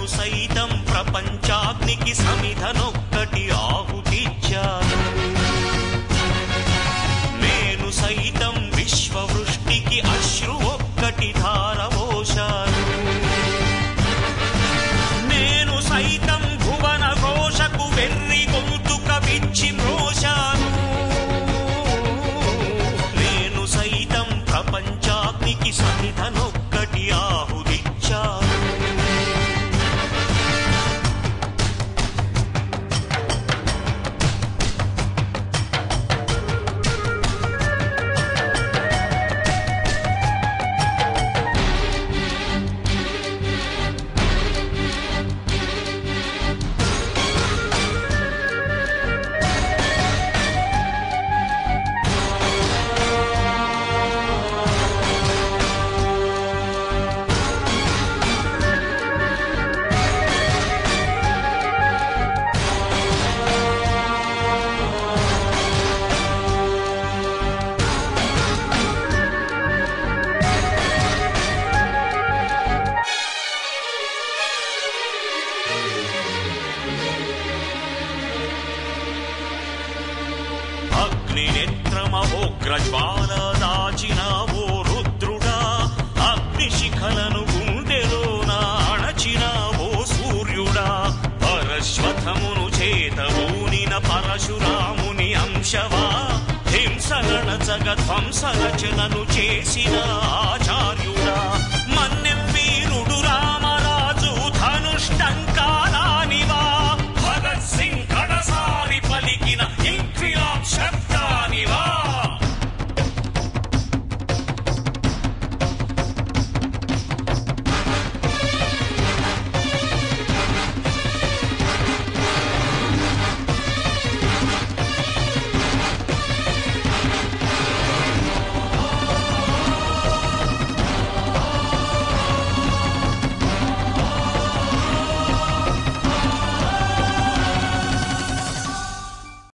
సైతం ప్రపంచాగ్నికి సమిధనొక్కటి ఆహుతిచ్చాను నేను సైతం విశ్వవృష్టికి అశ్రు ఒక్కటి ధారవోశాను నేను సైతం భువన ఘోషకు వెర్రి గొంతుక విచ్చి మ్రోశాను నేను సైతం ప్రపంచాగ్నికి సమిధనొక్కటి ఆహుదిచ్చాను అగ్నినేత్రమహోగ్రజ్వాల దాచినావో రుద్రుడా అగ్నిశిఖలను గుండెలోన అణచినావో సూర్యుడా పరశ్వథమును చేతవూనిన పరశురాముని అంశవా హింసగణ జగధ్వంస రచనను చేసిన ఆచార్యుడా